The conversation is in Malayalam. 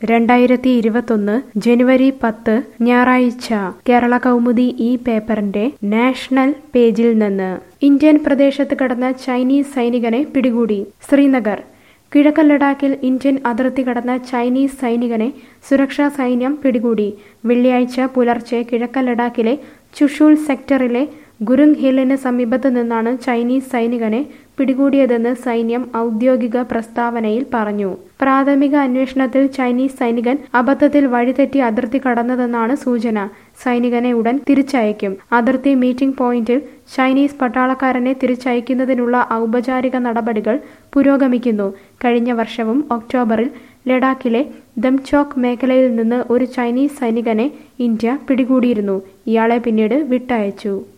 രണ്ടായിരത്തി ഇരുപത്തൊന്ന് ജനുവരി പത്ത് ഞായറാഴ്ച കേരള കൗമുദി ഈ പേപ്പറിന്റെ നാഷണൽ പേജിൽ നിന്ന് ഇന്ത്യൻ പ്രദേശത്ത് കടന്ന ചൈനീസ് സൈനികനെ പിടികൂടി ശ്രീനഗർ കിഴക്കൻ ലഡാക്കിൽ ഇന്ത്യൻ അതിർത്തി കടന്ന ചൈനീസ് സൈനികനെ സുരക്ഷാ സൈന്യം പിടികൂടി വെള്ളിയാഴ്ച പുലർച്ചെ കിഴക്കൻ ലഡാക്കിലെ ചുഷൂൾ സെക്ടറിലെ ഗുരുങ് ഹില്ലിന് സമീപത്ത് നിന്നാണ് ചൈനീസ് സൈനികനെ പിടികൂടിയതെന്ന് സൈന്യം ഔദ്യോഗിക പ്രസ്താവനയിൽ പറഞ്ഞു പ്രാഥമിക അന്വേഷണത്തിൽ ചൈനീസ് സൈനികൻ അബദ്ധത്തിൽ വഴിതെറ്റി അതിർത്തി കടന്നതെന്നാണ് സൂചന സൈനികനെ ഉടൻ തിരിച്ചയക്കും അതിർത്തി മീറ്റിംഗ് പോയിന്റിൽ ചൈനീസ് പട്ടാളക്കാരനെ തിരിച്ചയക്കുന്നതിനുള്ള ഔപചാരിക നടപടികൾ പുരോഗമിക്കുന്നു കഴിഞ്ഞ വർഷവും ഒക്ടോബറിൽ ലഡാക്കിലെ ദംചോക്ക് മേഖലയിൽ നിന്ന് ഒരു ചൈനീസ് സൈനികനെ ഇന്ത്യ പിടികൂടിയിരുന്നു ഇയാളെ പിന്നീട് വിട്ടയച്ചു